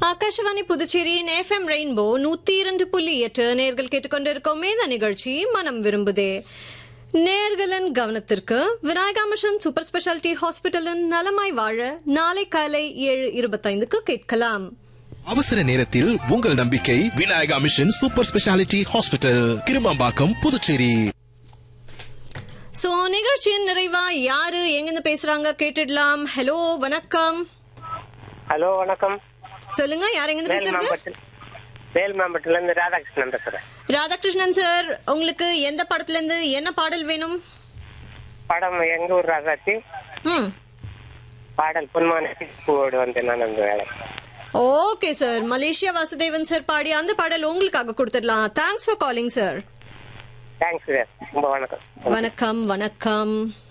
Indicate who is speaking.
Speaker 1: ஆகாஷவாணி புதுச்சேரியின் FM rainbow நூத்தி இரண்டு புள்ளி எட்டு நேர்கள் கேட்டுக்கொண்டிருக்கோம் இந்த நிகழ்ச்சி மனம் விரும்புதே நேர்களின் கவனத்திற்கு விநாயகா மிஷன் சூப்பர் ஸ்பெஷாலிட்டி ஹாஸ்பிட்டலின் நலமாய் வாழ நாளை காலை ஏழு இருபத்தைந்துக்கு கேட்கலாம்
Speaker 2: அவசர நேரத்தில் உங்கள் நம்பிக்கை Vinayaka mission super speciality hospital Kirumampakkam Puducherry
Speaker 1: so நிகழ்ச்சியின் நிறைவா யாரு எங்கிருந்து பேசுறாங்க கேட்டுடலாம் ஹலோ வணக்கம்
Speaker 3: ஹலோ வணக்கம்
Speaker 1: சொல்லுங்க யார் எங்கிருந்து
Speaker 3: வேல்
Speaker 1: பேசுறது
Speaker 3: மாம்பட்டில் வேல் மாம்பட்டில இருந்து ராதாகிருஷ்ணன் பேசுறேன்
Speaker 1: ராதாகிருஷ்ணன் சார் உங்களுக்கு எந்த படத்துல இருந்து என்ன பாடல் வேணும்
Speaker 3: படம் எங்க ஊர் ராசாச்சி
Speaker 1: ம்
Speaker 3: பாடல் பொன்மான பூவோடு வந்தேன் நான் அந்த வேலை
Speaker 1: okay sir Malaysia Vasudevan sir பாடி அந்த பாடல் உங்களுக்காக கொடுத்துடலாம் thanks for calling sir
Speaker 3: thanks ரொம்ப வணக்கம்
Speaker 1: வணக்கம் வணக்கம்